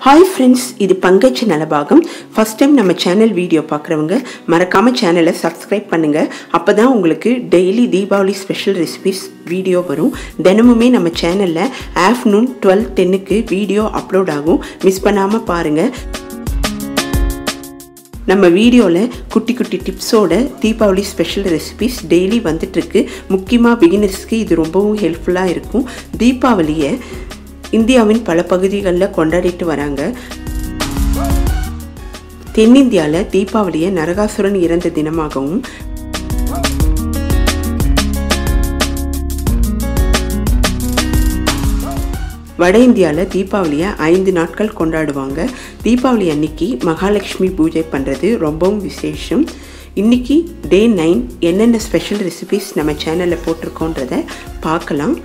hi friends இது Pankaj Nalabagam first time நம்ம channel video பார்க்குறவங்க மறக்காமல் சேனலை சப்ஸ்கிரைப் பண்ணுங்கள் அப்போ தான் உங்களுக்கு daily Deepavali special recipes video வரும் தினமுமே நம்ம சேனலில் ஆஃப்டர்நூன் டுவெல் டென்னுக்கு வீடியோ அப்லோட் ஆகும் மிஸ் பண்ணாமல் பாருங்கள் நம்ம வீடியோவில் குட்டி குட்டி டிப்ஸோட தீபாவளி ஸ்பெஷல் ரெசிபிஸ் டெய்லி வந்துட்டுருக்கு முக்கியமாக பிகினர்ஸ்க்கு இது ரொம்பவும் ஹெல்ப்ஃபுல்லாக இருக்கும் தீபாவளியை இந்தியாவின் பல பகுதிகளில் கொண்டாடிட்டு வராங்க தென்னிந்தியாவில் தீபாவளியை நரகாசுரன் இறந்த தினமாகவும் வட இந்தியாவில் தீபாவளியை ஐந்து நாட்கள் கொண்டாடுவாங்க தீபாவளி அன்னைக்கு மகாலட்சுமி பூஜை பண்ணுறது ரொம்பவும் விசேஷம் இன்னைக்கு டே நைன் என்னென்ன ஸ்பெஷல் ரெசிபிஸ் நம்ம சேனலில் போட்டிருக்கோன்றத பார்க்கலாம்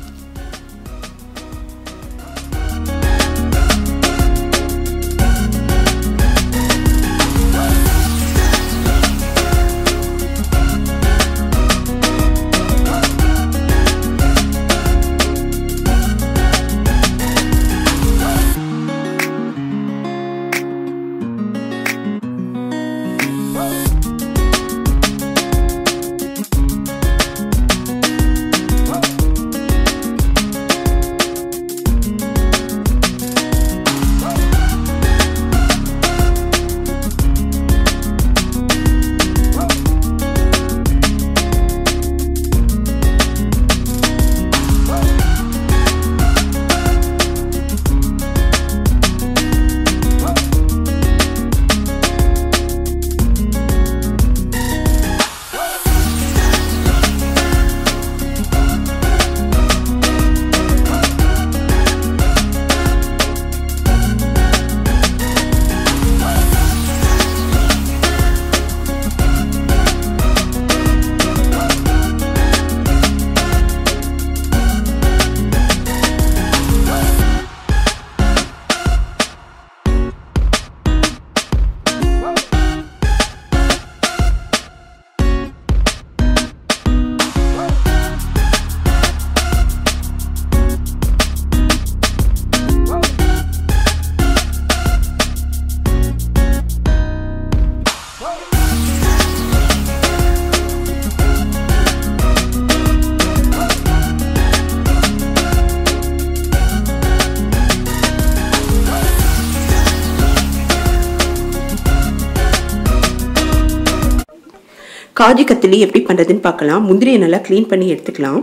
காஜு கத்திலி எப்படி பண்ணுறதுன்னு பார்க்கலாம் முந்திரியை நல்லா க்ளீன் பண்ணி எடுத்துக்கலாம்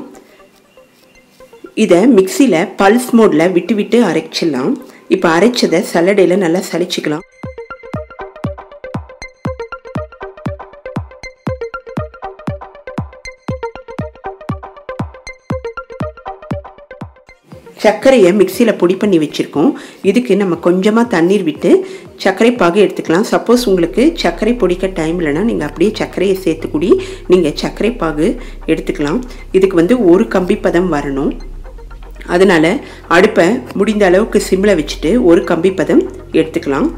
இதை மிக்சியில் பல்ஸ் மோடில் விட்டு விட்டு அரைச்சிடலாம் இப்போ அரைச்சதை சல்லடையில் நல்லா சளிச்சிக்கலாம் சர்க்கரையை மிக்சியில் பொடி பண்ணி வச்சுருக்கோம் இதுக்கு நம்ம கொஞ்சமாக தண்ணீர் விட்டு சர்க்கரை பாகு எடுத்துக்கலாம் சப்போஸ் உங்களுக்கு சர்க்கரை பொடிக்க டைம் இல்லைன்னா நீங்கள் அப்படியே சர்க்கரையை சேர்த்துக்கூடி நீங்கள் சர்க்கரை பாகு எடுத்துக்கலாம் இதுக்கு வந்து ஒரு கம்பி பதம் வரணும் அதனால் அடுப்பை முடிந்த அளவுக்கு சிம்மில் வச்சுட்டு ஒரு கம்பி பதம் எடுத்துக்கலாம்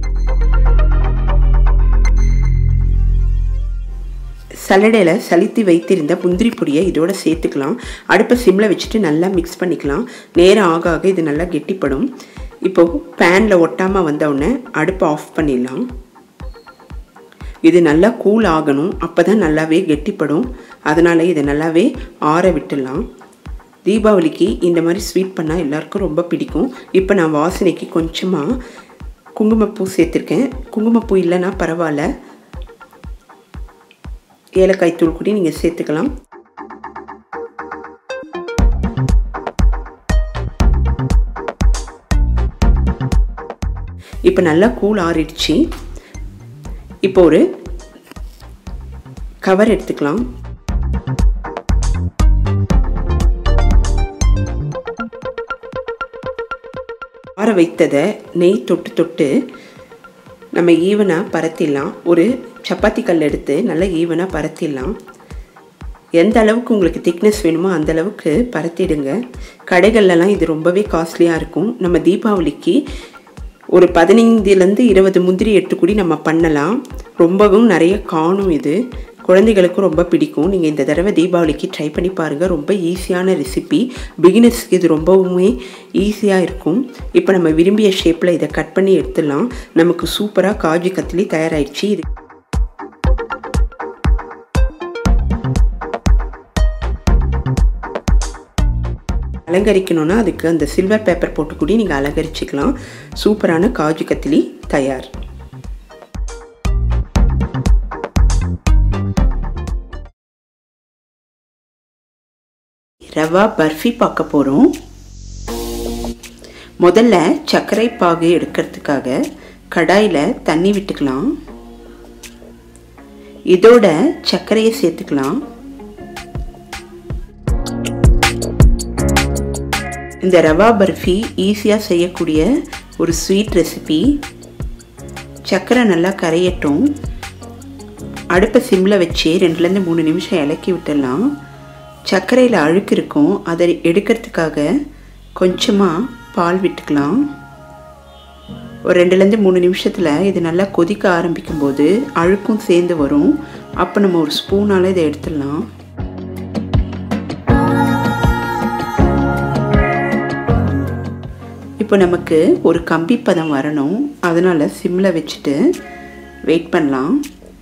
சல்லடையில் சலித்து வைத்திருந்த முந்திரி பொடியை இதோட சேர்த்துக்கலாம் அடுப்பை சிம்மில் வச்சுட்டு நல்லா மிக்ஸ் பண்ணிக்கலாம் நேரம் ஆக ஆக இது நல்லா கெட்டிப்படும் இப்போது பேனில் ஒட்டாமல் வந்தவுடனே அடுப்பை ஆஃப் பண்ணிடலாம் இது நல்லா கூல் ஆகணும் அப்போ தான் நல்லாவே கெட்டிப்படும் அதனால் இதை நல்லாவே ஆற விட்டுடலாம் தீபாவளிக்கு இந்த மாதிரி ஸ்வீட் பண்ணால் எல்லாருக்கும் ரொம்ப பிடிக்கும் இப்போ நான் வாசனைக்கு கொஞ்சமாக குங்குமப்பூ சேர்த்துருக்கேன் குங்குமப்பூ இல்லைன்னா பரவாயில்ல ஏலக்காய் தூள் கூட நீங்கள் சேர்த்துக்கலாம் இப்போ நல்லா கூல் ஆறிடுச்சு இப்போ ஒரு கவர் எடுத்துக்கலாம் ஆற வைத்ததை நெய் தொட்டு தொட்டு நம்ம ஈவனாக பரத்திடலாம் ஒரு சப்பாத்தி கல் எடுத்து நல்லா ஈவனாக பரத்திடலாம் எந்த அளவுக்கு உங்களுக்கு திக்னஸ் வேணுமோ அந்த அளவுக்கு பரத்திடுங்க கடைகள்லலாம் இது ரொம்பவே காஸ்ட்லியாக இருக்கும் நம்ம தீபாவளிக்கு ஒரு பதினைந்துலேருந்து இருபது முந்திரி எடுத்துக்கூடி நம்ம பண்ணலாம் ரொம்பவும் நிறைய காணும் இது குழந்தைகளுக்கும் ரொம்ப பிடிக்கும் நீங்கள் இந்த தடவை தீபாவளிக்கு ட்ரை பண்ணி பாருங்கள் ரொம்ப ஈஸியான ரெசிபி பிகினர்ஸ்க்கு இது ரொம்பவுமே ஈஸியாக இருக்கும் இப்போ நம்ம விரும்பிய ஷேப்பில் இதை கட் பண்ணி எடுத்துடலாம் நமக்கு சூப்பராக காஜு கத்திலி தயாராகிடுச்சு இது அலங்கரிக்கணும்னா அதுக்கு அந்த சில்வர் பேப்பர் போட்டு கூட நீங்கள் அலங்கரிச்சிக்கலாம் சூப்பரான காஜு கத்திலி தயார் ரவா பர்ஃபி பார்க்க போகிறோம் முதல்ல சர்க்கரை பாகு எடுக்கிறதுக்காக கடாயில் தண்ணி விட்டுக்கலாம் இதோட சர்க்கரையை சேர்த்துக்கலாம் இந்த ரவா பர்ஃபி ஈஸியாக செய்யக்கூடிய ஒரு ஸ்வீட் ரெசிபி சர்க்கரை நல்லா கரையட்டும் அடுப்பை சிம்மில் வச்சு ரெண்டுலேருந்து மூணு நிமிஷம் இலக்கி விட்டுடலாம் சர்க்கரையில் அழுக்கு இருக்கும் அதை எடுக்கிறதுக்காக கொஞ்சமாக பால் விட்டுக்கலாம் ஒரு ரெண்டுலேருந்து மூணு நிமிஷத்தில் இது நல்லா கொதிக்க ஆரம்பிக்கும் போது அழுக்கும் சேர்ந்து வரும் அப்போ நம்ம ஒரு ஸ்பூனால் இதை எடுத்துடலாம் இப்போ நமக்கு ஒரு கம்பி பதம் வரணும் அதனால் சிம்மில் வச்சுட்டு வெயிட் பண்ணலாம்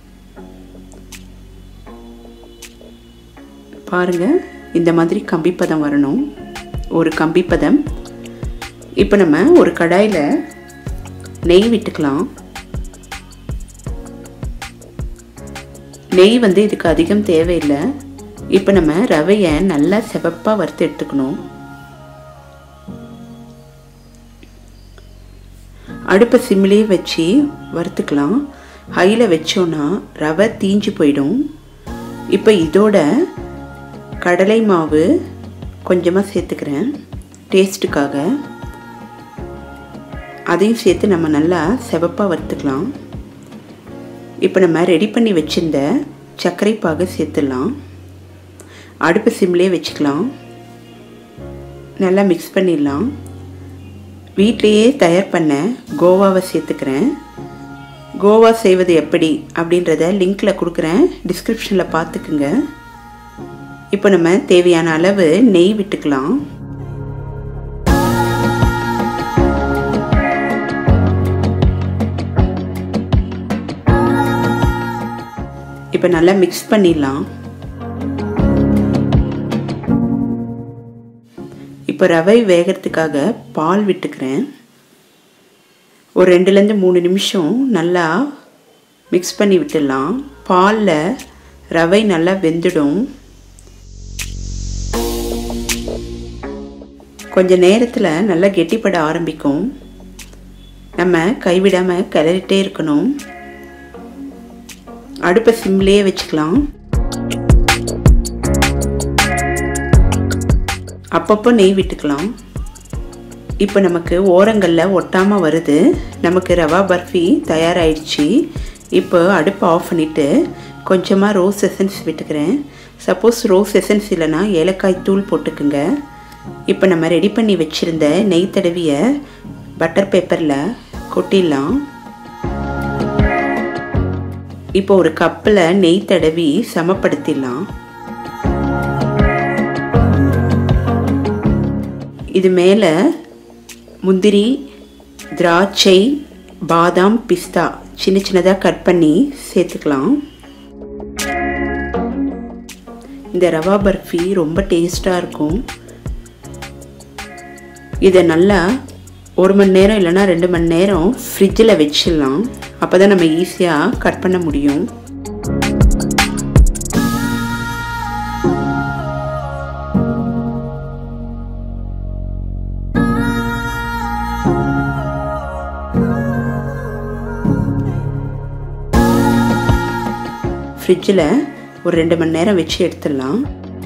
பாருங்கள் இந்த மாதிரி கம்பி பதம் வரணும் ஒரு கம்பி பதம் இப்போ நம்ம ஒரு கடாயில் நெய் விட்டுக்கலாம் நெய் வந்து இதுக்கு அதிகம் தேவையில்லை இப்போ நம்ம ரவையை நல்லா செவப்பாக வறுத்து எடுத்துக்கணும் அடுப்பை சிம்மிலே வச்சு வறுத்துக்கலாம் ஹையில் வச்சோன்னா ரவை தீஞ்சு போயிடும் இப்போ இதோட கடலை மாவு கொஞ்சமாக சேர்த்துக்கிறேன் டேஸ்ட்டுக்காக அதையும் சேர்த்து நம்ம நல்லா செவப்பாக வறுத்துக்கலாம் இப்போ நம்ம ரெடி பண்ணி வச்சுருந்த சர்க்கரை பாகு சேர்த்துடலாம் அடுப்பு சிம்லேயே வச்சுக்கலாம் நல்லா மிக்ஸ் பண்ணிடலாம் வீட்லேயே தயார் பண்ண கோவாவை சேர்த்துக்கிறேன் கோவா செய்வது எப்படி அப்படின்றத லிங்க்கில் கொடுக்குறேன் டிஸ்கிரிப்ஷனில் பார்த்துக்குங்க இப்போ நம்ம தேவையான அளவு நெய் விட்டுக்கலாம் இப்போ நல்லா மிக்ஸ் பண்ணிடலாம் இப்போ ரவை வேகிறதுக்காக பால் விட்டுக்கிறேன் ஒரு ரெண்டுலேருந்து மூணு நிமிஷம் நல்லா மிக்ஸ் பண்ணி விட்டுடலாம் பாலில் ரவை நல்லா வெந்துடும் கொஞ்சம் நேரத்தில் நல்லா கெட்டிப்பட ஆரம்பிக்கும் நம்ம கைவிடாமல் கிளறிட்டே இருக்கணும் அடுப்பை சிம்லேயே வச்சுக்கலாம் அப்பப்போ நெய் விட்டுக்கலாம் இப்போ நமக்கு ஓரங்களில் ஒட்டாமல் வருது நமக்கு ரவா பர்ஃபி தயாராகிடுச்சு இப்போ அடுப்பை ஆஃப் பண்ணிவிட்டு கொஞ்சமாக ரோஸ் எசன்ஸ் விட்டுக்கிறேன் சப்போஸ் ரோஸ் எசன்ஸ் இல்லைன்னா ஏலக்காய் தூள் போட்டுக்குங்க இப்போ நம்ம ரெடி பண்ணி வச்சுருந்த நெய் தடவிய பட்டர் பேப்பரில் கொட்டிடலாம் இப்போ ஒரு கப்பில் நெய் தடவி சமப்படுத்திடலாம் இது மேலே முந்திரி திராட்சை பாதாம் பிஸ்தா சின்ன சின்னதாக கட் பண்ணி சேர்த்துக்கலாம் இந்த ரவா பர்ஃபி ரொம்ப டேஸ்ட்டாக இருக்கும் இதை நல்லா ஒரு மணி நேரம் இல்லைன்னா ரெண்டு மணி நேரம் ஃப்ரிட்ஜில் வச்சிடலாம் அப்போ தான் நம்ம ஈஸியாக கட் பண்ண முடியும் ஃப்ரிட்ஜில் ஒரு ரெண்டு மணி நேரம் வச்சு எடுத்துடலாம்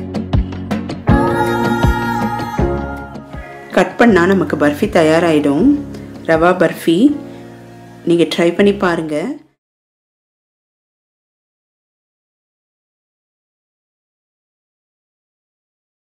கட் பண்ணால் நமக்கு பர்ஃபி தயாராகிடும் ரவா பர்ஃபி நீங்கள் ட்ரை பண்ணி பாருங்கள்